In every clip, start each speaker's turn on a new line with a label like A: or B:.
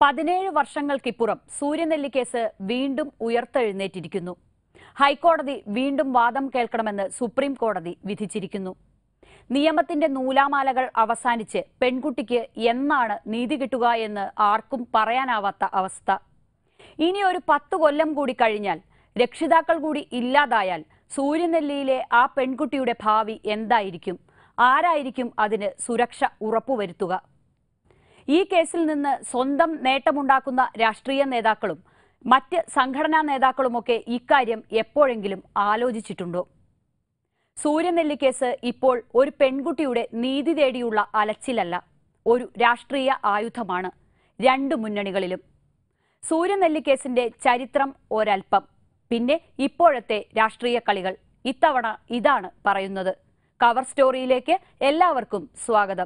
A: പതിനേഴ് വർഷങ്ങൾക്കിപ്പുറം സൂര്യനെല്ലി കേസ് വീണ്ടും ഉയർത്തെഴുന്നേറ്റിരിക്കുന്നു ഹൈക്കോടതി വീണ്ടും വാദം കേൾക്കണമെന്ന് സുപ്രീം കോടതി വിധിച്ചിരിക്കുന്നു നിയമത്തിന്റെ നൂലാമാലകൾ അവസാനിച്ച് പെൺകുട്ടിക്ക് എന്നാണ് നീതി കിട്ടുക എന്ന് ആർക്കും പറയാനാവാത്ത അവസ്ഥ ഇനി ഒരു പത്തു കൊല്ലം കൂടി കഴിഞ്ഞാൽ രക്ഷിതാക്കൾ കൂടി ഇല്ലാതായാൽ സൂര്യനെല്ലിയിലെ ആ പെൺകുട്ടിയുടെ ഭാവി എന്തായിരിക്കും ആരായിരിക്കും അതിന് സുരക്ഷ ഉറപ്പുവരുത്തുക ഈ കേസിൽ നിന്ന് സ്വന്തം നേട്ടമുണ്ടാക്കുന്ന രാഷ്ട്രീയ നേതാക്കളും മറ്റ് സംഘടനാ നേതാക്കളുമൊക്കെ ഇക്കാര്യം എപ്പോഴെങ്കിലും ആലോചിച്ചിട്ടുണ്ടോ സൂര്യനെല്ലി കേസ് ഇപ്പോൾ ഒരു പെൺകുട്ടിയുടെ നീതി തേടിയുള്ള അലച്ചിലല്ല ഒരു രാഷ്ട്രീയ ആയുധമാണ് രണ്ട് മുന്നണികളിലും സൂര്യനെല്ലി കേസിന്റെ ചരിത്രം ഒരൽപ്പം പിന്നെ ഇപ്പോഴത്തെ രാഷ്ട്രീയ കളികൾ ഇത്തവണ ഇതാണ് പറയുന്നത് കവർ സ്റ്റോറിയിലേക്ക് എല്ലാവർക്കും സ്വാഗതം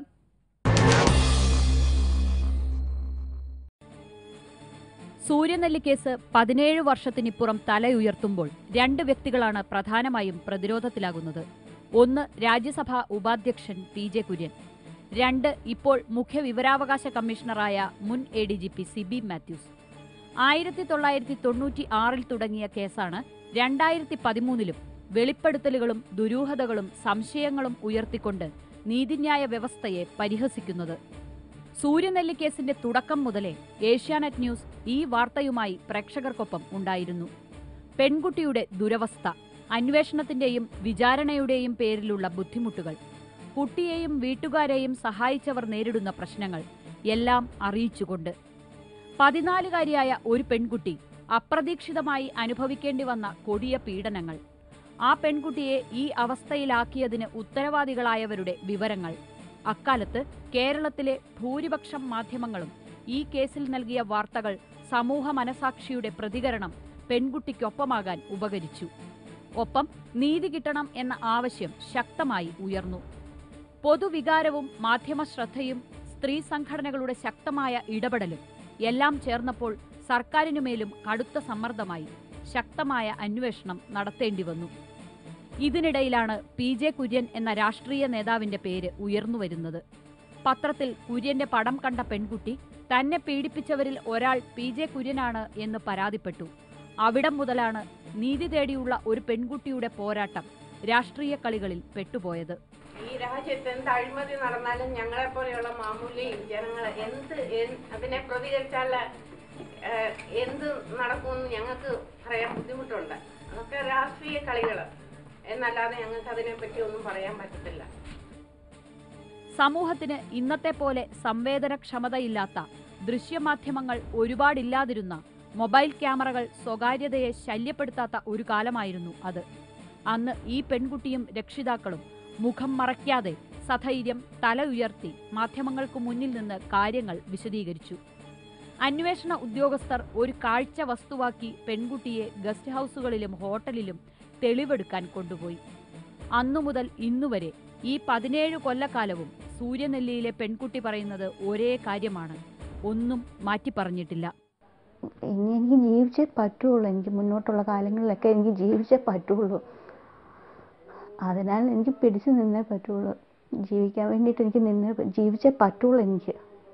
A: സൂര്യനെല്ലി കേസ് പതിനേഴ് വർഷത്തിനിപ്പുറം തലയുയർത്തുമ്പോൾ രണ്ട് വ്യക്തികളാണ് പ്രധാനമായും പ്രതിരോധത്തിലാകുന്നത് ഒന്ന് രാജ്യസഭാ ഉപാധ്യക്ഷൻ പി ജെ കുര്യൻ രണ്ട് ഇപ്പോൾ മുഖ്യ വിവരാവകാശ കമ്മീഷണറായ മുൻ A D G P Sibi Mathews ആയിരത്തി തൊള്ളായിരത്തി തൊണ്ണൂറ്റി ആറിൽ തുടങ്ങിയ കേസാണ് രണ്ടായിരത്തി പതിമൂന്നിലും വെളിപ്പെടുത്തലുകളും ദുരൂഹതകളും സംശയങ്ങളും ഉയർത്തിക്കൊണ്ട് നീതിന്യായ വ്യവസ്ഥയെ പരിഹസിക്കുന്നത് സൂര്യനെല്ലി കേസിന്റെ തുടക്കം മുതലേ ഏഷ്യാനെറ്റ് ന്യൂസ് ഈ വാർത്തയുമായി പ്രേക്ഷകർക്കൊപ്പം ഉണ്ടായിരുന്നു പെൺകുട്ടിയുടെ ദുരവസ്ഥ അന്വേഷണത്തിന്റെയും വിചാരണയുടെയും പേരിലുള്ള ബുദ്ധിമുട്ടുകൾ കുട്ടിയെയും വീട്ടുകാരെയും സഹായിച്ചവർ നേരിടുന്ന പ്രശ്നങ്ങൾ എല്ലാം അറിയിച്ചുകൊണ്ട് പതിനാലുകാരിയായ ഒരു പെൺകുട്ടി അപ്രതീക്ഷിതമായി അനുഭവിക്കേണ്ടി വന്ന കൊടിയ പീഡനങ്ങൾ ആ പെൺകുട്ടിയെ ഈ അവസ്ഥയിലാക്കിയതിന് ഉത്തരവാദികളായവരുടെ വിവരങ്ങൾ അക്കാലത്ത് കേരളത്തിലെ ഭൂരിപക്ഷം മാധ്യമങ്ങളും ഈ കേസിൽ നൽകിയ വാർത്തകൾ സമൂഹ മനസാക്ഷിയുടെ പ്രതികരണം പെൺകുട്ടിക്കൊപ്പമാകാൻ ഉപകരിച്ചു ഒപ്പം നീതി കിട്ടണം എന്ന ആവശ്യം ശക്തമായി ഉയർന്നു പൊതുവികാരവും മാധ്യമശ്രദ്ധയും സ്ത്രീ സംഘടനകളുടെ ശക്തമായ ഇടപെടലും എല്ലാം ചേർന്നപ്പോൾ സർക്കാരിനുമേലും കടുത്ത സമ്മർദ്ദമായി ശക്തമായ അന്വേഷണം നടത്തേണ്ടി വന്നു ഇതിനിടയിലാണ് പി ജെ കുര്യൻ എന്ന രാഷ്ട്രീയ നേതാവിന്റെ പേര് ഉയർന്നുവരുന്നത് പത്രത്തിൽ കുര്യന്റെ പടം കണ്ട പെൺകുട്ടി തന്നെ പീഡിപ്പിച്ചവരിൽ ഒരാൾ പി ജെ കുര്യനാണ് എന്ന് പരാതിപ്പെട്ടു അവിടം മുതലാണ് നീതി തേടിയുള്ള ഒരു പെൺകുട്ടിയുടെ പോരാട്ടം രാഷ്ട്രീയ കളികളിൽ പെട്ടുപോയത്
B: ഈ രാജ്യത്ത് എന്ത് അഴിമതി നടന്നാലും ഞങ്ങളെ പോലെയുള്ള മാമൂലി ജനങ്ങൾ എന്ത് എൻ- അതിനെ പ്രതികരിച്ചാൽ ഏഹ്, എന്ത് നടക്കുമെന്ന് ഞങ്ങൾക്ക് പറയാൻ ബുദ്ധിമുട്ടുണ്ട് അതൊക്കെ രാഷ്ട്രീയ കളികൾ എന്നല്ലാതെ ഞങ്ങൾക്ക് അതിനെപ്പറ്റി ഒന്നും പറയാൻ പറ്റത്തില്ല
A: സമൂഹത്തിന് ഇന്നത്തെ പോലെ സംവേദനക്ഷമതയില്ലാത്ത ദൃശ്യമാധ്യമങ്ങൾ ഒരുപാടില്ലാതിരുന്ന മൊബൈൽ ക്യാമറകൾ സ്വകാര്യതയെ ശല്യപ്പെടുത്താത്ത ഒരു കാലമായിരുന്നു അത് അന്ന് ഈ പെൺകുട്ടിയും രക്ഷിതാക്കളും മുഖം മറയ്ക്കാതെ സധൈര്യം തല ഉയർത്തി മാധ്യമങ്ങൾക്ക് മുന്നിൽ നിന്ന് കാര്യങ്ങൾ വിശദീകരിച്ചു അന്വേഷണ ഉദ്യോഗസ്ഥർ ഒരു കാഴ്ച വസ്തുവാക്കി പെൺകുട്ടിയെ ഗസ്റ്റ് ഹൗസുകളിലും ഹോട്ടലിലും തെളിവെടുക്കാൻ കൊണ്ടുപോയി അന്നു മുതൽ ഇന്നുവരെ ഈ പതിനേഴ് കൊല്ലക്കാലവും സൂര്യനെല്ലിയിലെ പെൺകുട്ടി പറയുന്നത് ഒരേ കാര്യമാണ് ഒന്നും മാറ്റി പറഞ്ഞിട്ടില്ല
C: ഇനി എനിക്ക് ജീവിച്ചേ പറ്റുള്ളൂ എനിക്ക് മുന്നോട്ടുള്ള കാലങ്ങളിലൊക്കെ എനിക്ക് ജീവിച്ചേ പറ്റുള്ളൂ അതിനാൽ എനിക്ക് പിടിച്ചു നിന്നേ പറ്റുള്ളൂ ജീവിക്കാൻ വേണ്ടിയിട്ട് എനിക്ക് നിന്നേ പ- ജീവിച്ചേ പറ്റുള്ളൂ എനിക്ക്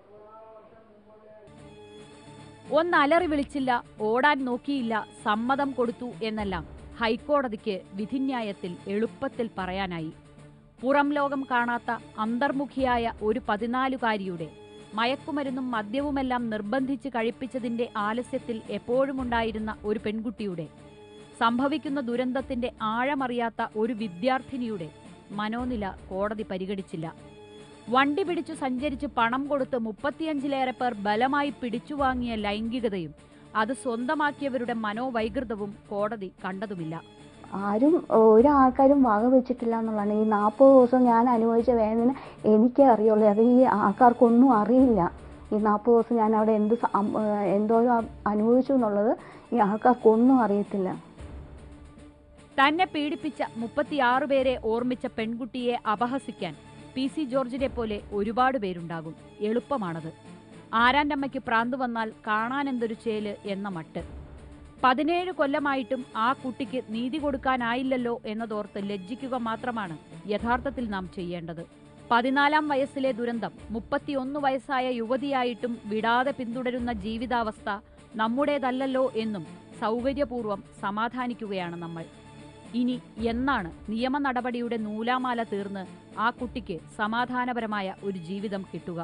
A: ഒന്നലറി വിളിച്ചില്ല ഓടാൻ നോക്കിയില്ല സമ്മതം കൊടുത്തു എന്നെല്ലാം ഹൈക്കോടതിക്ക് വിധിന്യായത്തിൽ എളുപ്പത്തിൽ പറയാനായി പുറം ലോകം കാണാത്ത അന്തർമുഖിയായ ഒരു പതിനാലുകാരിയുടെ മയക്കുമരുന്നും മദ്യവുമെല്ലാം നിർബന്ധിച്ച് കഴിപ്പിച്ചതിന്റെ ആലസ്യത്തിൽ എപ്പോഴുമുണ്ടായിരുന്ന ഒരു പെൺകുട്ടിയുടെ സംഭവിക്കുന്ന ദുരന്തത്തിന്റെ ആഴമറിയാത്ത ഒരു വിദ്യാർത്ഥിനിയുടെ മനോനില കോടതി പരിഗണിച്ചില്ല വണ്ടി പിടിച്ചു സഞ്ചരിച്ച് പണം കൊടുത്ത് മുപ്പത്തിയഞ്ചിലേറെ പേർ ബലമായി പിടിച്ചുവാങ്ങിയ ലൈംഗികതയും അത് സ്വന്തമാക്കിയവരുടെ മനോവൈകൃതവും കോടതി കണ്ടതുമില്ല
C: ആരും ഒരാൾക്കാരും വക വെച്ചിട്ടില്ല എന്നുള്ളതാണ് ഈ നാൽപ്പത് ദിവസം ഞാൻ അനുഭവിച്ച വേദന എനിക്കേ അറിയുള്ളൂ അത് ഈ ആൾക്കാർക്കൊന്നും അറിയില്ല ഈ നാൽപ്പത് ദിവസം ഞാൻ അവിടെ എന്ത് സ- അം- ഏഹ് എന്തോരം അ- അനുഭവിച്ചു എന്നുള്ളത് ഈ ആൾക്കാർക്കൊന്നും അറിയത്തില്ല
A: തന്നെ പീഡിപ്പിച്ച മുപ്പത്തിയാറ് പേരെ ഓർമ്മിച്ച പെൺകുട്ടിയെ അപഹസിക്കാൻ പി സി ജോർജിനെ പോലെ ഒരുപാട് പേരുണ്ടാകും എളുപ്പമാണത് ആരാൻ്റമ്മയ്ക്ക് പ്രാന്ത് വന്നാൽ കാണാനെന്തൊരു ചേല് എന്ന മട്ട് പതിനേഴ് കൊല്ലമായിട്ടും ആ കുട്ടിക്ക് നീതി കൊടുക്കാനായില്ലല്ലോ എന്നതോർത്ത് ലജ്ജിക്കുക മാത്രമാണ് യഥാർത്ഥത്തിൽ നാം ചെയ്യേണ്ടത് പതിനാലാം വയസ്സിലെ ദുരന്തം മുപ്പത്തിയൊന്ന് വയസ്സായ യുവതിയായിട്ടും വിടാതെ പിന്തുടരുന്ന ജീവിതാവസ്ഥ നമ്മുടേതല്ലല്ലോ എന്നും സൗകര്യപൂർവ്വം സമാധാനിക്കുകയാണ് നമ്മൾ ഇനി എന്നാണ് നിയമ നടപടിയുടെ നൂലാമാല തീർന്ന് ആ കുട്ടിക്ക് സമാധാനപരമായ ഒരു ജീവിതം കിട്ടുക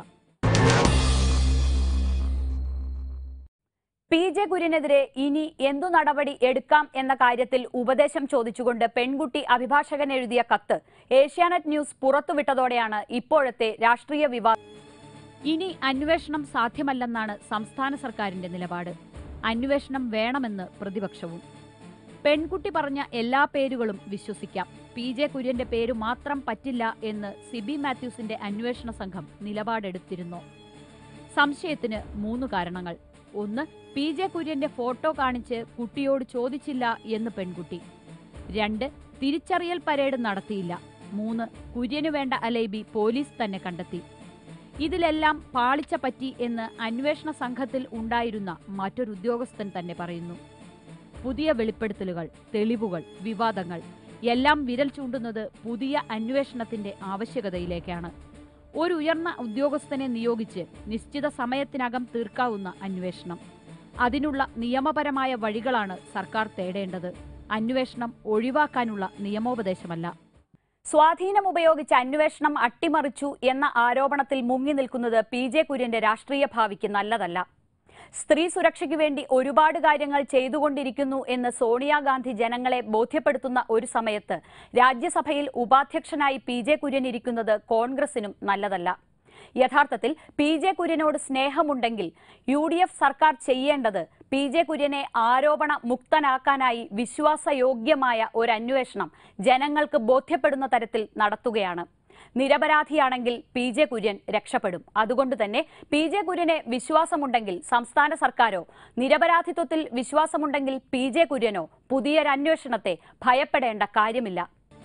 D: പി ജെ കുര്യനെതിരെ ഇനി എന്തു നടപടി എടുക്കാം എന്ന കാര്യത്തിൽ ഉപദേശം ചോദിച്ചുകൊണ്ട് പെൺകുട്ടി അഭിഭാഷകൻ എഴുതിയ കത്ത് ഏഷ്യാനെറ്റ് ന്യൂസ് പുറത്തുവിട്ടതോടെയാണ് ഇപ്പോഴത്തെ രാഷ്ട്രീയ വിവാദം
A: ഇനി അന്വേഷണം സാധ്യമല്ലെന്നാണ് സംസ്ഥാന സർക്കാരിന്റെ നിലപാട് അന്വേഷണം വേണമെന്ന് പ്രതിപക്ഷവും പെൺകുട്ടി പറഞ്ഞ എല്ലാ പേരുകളും വിശ്വസിക്കാം പി ജെ കുര്യന്റെ പേര് മാത്രം പറ്റില്ല എന്ന് സിബി മാത്യൂസിന്റെ അന്വേഷണ സംഘം നിലപാടെടുത്തിരുന്നു സംശയത്തിന് മൂന്ന് കാരണങ്ങൾ ഒന്ന് പി ജെ കുര്യന്റെ ഫോട്ടോ കാണിച്ച് കുട്ടിയോട് ചോദിച്ചില്ല എന്ന് പെൺകുട്ടി രണ്ട് തിരിച്ചറിയൽ പരേഡ് നടത്തിയില്ല മൂന്ന് കുര്യനു വേണ്ട അലൈബി പോലീസ് തന്നെ കണ്ടെത്തി ഇതിലെല്ലാം പാളിച്ച പറ്റി എന്ന് അന്വേഷണ സംഘത്തിൽ ഉണ്ടായിരുന്ന മറ്റൊരു ഉദ്യോഗസ്ഥൻ തന്നെ പറയുന്നു പുതിയ വെളിപ്പെടുത്തലുകൾ തെളിവുകൾ വിവാദങ്ങൾ എല്ലാം വിരൽ ചൂണ്ടുന്നത് പുതിയ അന്വേഷണത്തിന്റെ ആവശ്യകതയിലേക്കാണ് ഒരു ഉയർന്ന ഉദ്യോഗസ്ഥനെ നിയോഗിച്ച് നിശ്ചിത സമയത്തിനകം തീർക്കാവുന്ന അന്വേഷണം അതിനുള്ള നിയമപരമായ വഴികളാണ് സർക്കാർ തേടേണ്ടത് അന്വേഷണം ഒഴിവാക്കാനുള്ള നിയമോപദേശമല്ല
D: സ്വാധീനം ഉപയോഗിച്ച് അന്വേഷണം അട്ടിമറിച്ചു എന്ന ആരോപണത്തിൽ മുങ്ങി നിൽക്കുന്നത് പി ജെ കുര്യന്റെ രാഷ്ട്രീയ ഭാവിക്ക് നല്ലതല്ല സ്ത്രീ സുരക്ഷയ്ക്ക് വേണ്ടി ഒരുപാട് കാര്യങ്ങൾ ചെയ്തുകൊണ്ടിരിക്കുന്നു എന്ന് സോണിയാഗാന്ധി ജനങ്ങളെ ബോധ്യപ്പെടുത്തുന്ന ഒരു സമയത്ത് രാജ്യസഭയിൽ ഉപാധ്യക്ഷനായി പി ജെ കുര്യൻ ഇരിക്കുന്നത് കോൺഗ്രസിനും നല്ലതല്ല യഥാർത്ഥത്തിൽ പി ജെ കുര്യനോട് സ്നേഹമുണ്ടെങ്കിൽ യു ഡി എഫ് സർക്കാർ ചെയ്യേണ്ടത് പി ജെ കുര്യനെ ആരോപണ മുക്തനാക്കാനായി വിശ്വാസയോഗ്യമായ ഒരു അന്വേഷണം ജനങ്ങൾക്ക് ബോധ്യപ്പെടുന്ന തരത്തിൽ നടത്തുകയാണ് നിരപരാധിയാണെങ്കിൽ പി ജെ കുര്യൻ രക്ഷപ്പെടും അതുകൊണ്ട് തന്നെ പി ജെ കുര്യനെ വിശ്വാസമുണ്ടെങ്കിൽ സംസ്ഥാന സർക്കാരോ നിരപരാധിത്വത്തിൽ വിശ്വാസമുണ്ടെങ്കിൽ പി ജെ കുര്യനോ പുതിയൊരന്വേഷണത്തെ ഭയപ്പെടേണ്ട കാര്യമില്ല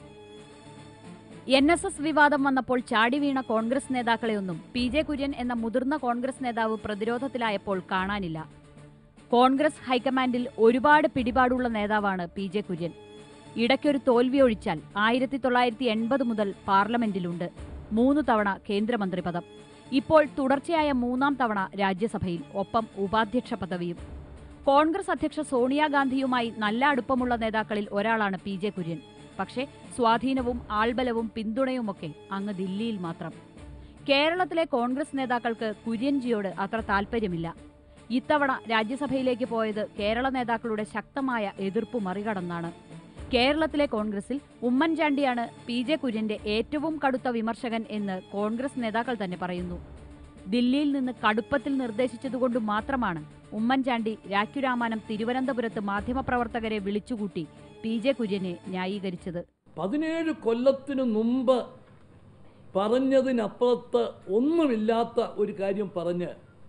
A: എൻ എസ് എസ് വിവാദം വന്നപ്പോൾ ചാടി വീണ കോൺഗ്രസ് നേതാക്കളെയൊന്നും പി ജെ കുര്യൻ എന്ന മുതിർന്ന കോൺഗ്രസ് നേതാവ് പ്രതിരോധത്തിലായപ്പോൾ കാണാനില്ല കോൺഗ്രസ് ഹൈക്കമാൻഡിൽ ഒരുപാട് പിടിപാടുള്ള നേതാവാണ് പി ജെ കുര്യൻ ഇടയ്ക്കൊരു തോൽവി ഒഴിച്ചാൽ ആയിരത്തി തൊള്ളായിരത്തി എൺപത് മുതൽ പാർലമെന്റിലുണ്ട് മൂന്ന് തവണ കേന്ദ്രമന്ത്രി പദം ഇപ്പോൾ തുടർച്ചയായ മൂന്നാം തവണ രാജ്യസഭയിൽ ഒപ്പം ഉപാധ്യക്ഷ പദവിയും കോൺഗ്രസ് അധ്യക്ഷ സോണിയാഗാന്ധിയുമായി നല്ല അടുപ്പമുള്ള നേതാക്കളിൽ ഒരാളാണ് പി ജെ കുര്യൻ പക്ഷേ സ്വാധീനവും ആൾബലവും പിന്തുണയുമൊക്കെ അങ്ങ് ദില്ലിയിൽ മാത്രം കേരളത്തിലെ കോൺഗ്രസ് നേതാക്കൾക്ക് കുര്യൻജിയോട് അത്ര താൽപ്പര്യമില്ല ഇത്തവണ രാജ്യസഭയിലേക്ക് പോയത് കേരള നേതാക്കളുടെ ശക്തമായ എതിർപ്പ് മറികടന്നാണ് കേരളത്തിലെ കോൺഗ്രസിൽ ഉമ്മൻചാണ്ടിയാണ് പി ജെ കുര്യന്റെ ഏറ്റവും കടുത്ത വിമർശകൻ എന്ന് കോൺഗ്രസ് നേതാക്കൾ തന്നെ പറയുന്നു ദില്ലിയിൽ നിന്ന് കടുപ്പത്തിൽ നിർദ്ദേശിച്ചതുകൊണ്ട് മാത്രമാണ് ഉമ്മൻചാണ്ടി രാഖ്യുരാമാനം തിരുവനന്തപുരത്ത് മാധ്യമപ്രവർത്തകരെ വിളിച്ചുകൂട്ടി പി ജെ കുര്യനെ ന്യായീകരിച്ചത്
E: പതിനേഴ് കൊല്ലത്തിനു മുമ്പ് പറഞ്ഞതിനപ്പുറത്ത് ഒന്നുമില്ലാത്ത ഒരു കാര്യം പറഞ്ഞ്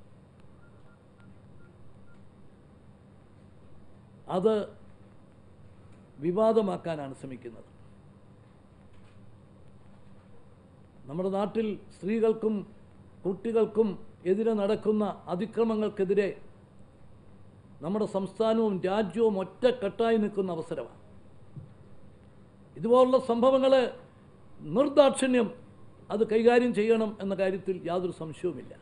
E: അത് വിവാദമാക്കാനാണ് ശ്രമിക്കുന്നത് നമ്മുടെ നാട്ടിൽ സ്ത്രീകൾക്കും കുട്ടികൾക്കും എതിരെ നടക്കുന്ന അതിക്രമങ്ങൾക്കെതിരെ നമ്മുടെ സംസ്ഥാനവും രാജ്യവും ഒറ്റക്കെട്ടായി നിൽക്കുന്ന അവസരമാണ് ഇതുപോലുള്ള സംഭവങ്ങൾ നിർദാക്ഷിണ്യം അത് കൈകാര്യം ചെയ്യണം എന്ന കാര്യത്തിൽ യാതൊരു സംശയവുമില്ല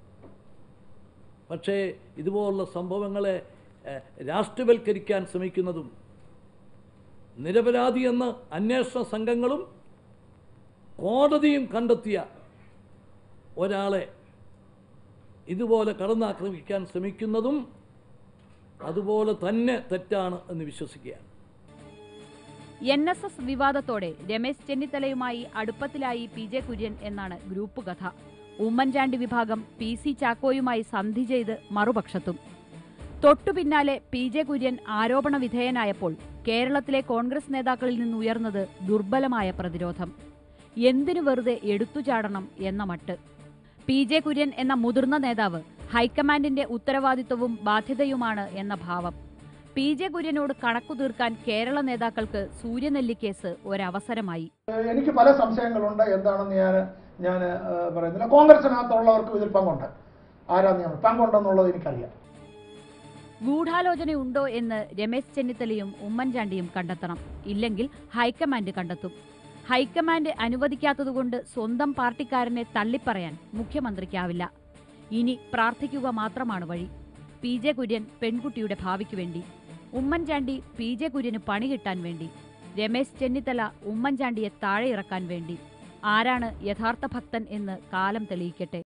E: പക്ഷേ ഇതുപോലുള്ള സംഭവങ്ങളെ ഏഹ്, രാഷ്ട്രീയവൽക്കരിക്കാൻ ശ്രമിക്കുന്നതും നിരപരാധിയെന്ന് അന്വേഷണ സംഘങ്ങളും കോടതിയും കണ്ടെത്തിയ ഒരാളെ ഇതുപോലെ കടന്നാക്രമിക്കാൻ ശ്രമിക്കുന്നതും അതുപോലെ തന്നെ തെറ്റാണ് എന്ന് വിശ്വസിക്കുകയാണ്
A: എൻ എസ് എസ് വിവാദത്തോടെ രമേശ് ചെന്നിത്തലയുമായി അടുപ്പത്തിലായി പി ജെ കുര്യൻ എന്നാണ് ഗ്രൂപ്പ് കഥ ഉമ്മൻചാണ്ടി വിഭാഗം പി സി ചാക്കോയുമായി സന്ധി ചെയ്ത് മറുപക്ഷത്തും തൊട്ടു പിന്നാലെ പി ജെ കുര്യൻ ആരോപണ വിധേയനായപ്പോൾ കേരളത്തിലെ കോൺഗ്രസ് നേതാക്കളിൽ നിന്നുയർന്നത് ദുർബലമായ പ്രതിരോധം എന്തിനു വെറുതെ എടുത്തുചാടണം എന്ന മട്ട് പി ജെ കുര്യൻ എന്ന മുതിർന്ന നേതാവ് ഹൈക്കമാൻഡിന്റെ ഉത്തരവാദിത്വവും ബാധ്യതയുമാണ് എന്ന ഭാവം പി ജെ കുര്യനോട് കണക്കു തീർക്കാൻ കേരള നേതാക്കൾക്ക് സൂര്യനെല്ലിക്കേസ് ഒരവസരമായി
F: എനിക്ക് പല സംശയങ്ങളുണ്ട് എന്താണെന്ന് ഞാൻ ഞാൻ പറയുന്നില്ല കോൺഗ്രസിനകത്തുള്ളവർക്കും ഇതിൽ പങ്കുണ്ട് ആരാന്ന് ഞാൻ പങ്കുണ്ടെന്നുള്ളത് എനിക്കറിയാം
A: ഗൂഢാലോചനയുണ്ടോ എന്ന് രമേശ് ചെന്നിത്തലയും ഉമ്മൻചാണ്ടിയും കണ്ടെത്തണം ഇല്ലെങ്കിൽ ഹൈക്കമാൻഡ് കണ്ടെത്തും ഹൈക്കമാൻഡ് അനുവദിക്കാത്തതുകൊണ്ട് സ്വന്തം പാർട്ടിക്കാരനെ തള്ളിപ്പറയാൻ മുഖ്യമന്ത്രിക്കാവില്ല ഇനി പ്രാർത്ഥിക്കുക മാത്രമാണ് വഴി പി ജെ കുര്യൻ പെൺകുട്ടിയുടെ ഭാവിക്ക് വേണ്ടി ഉമ്മൻചാണ്ടി പി ജെ കുര്യന് പണി കിട്ടാൻ വേണ്ടി രമേശ് ചെന്നിത്തല ഉമ്മൻചാണ്ടിയെ താഴെ ഇറക്കാൻ വേണ്ടി ആരാണ് യഥാർത്ഥ ഭക്തൻ എന്ന് കാലം തെളിയിക്കട്ടെ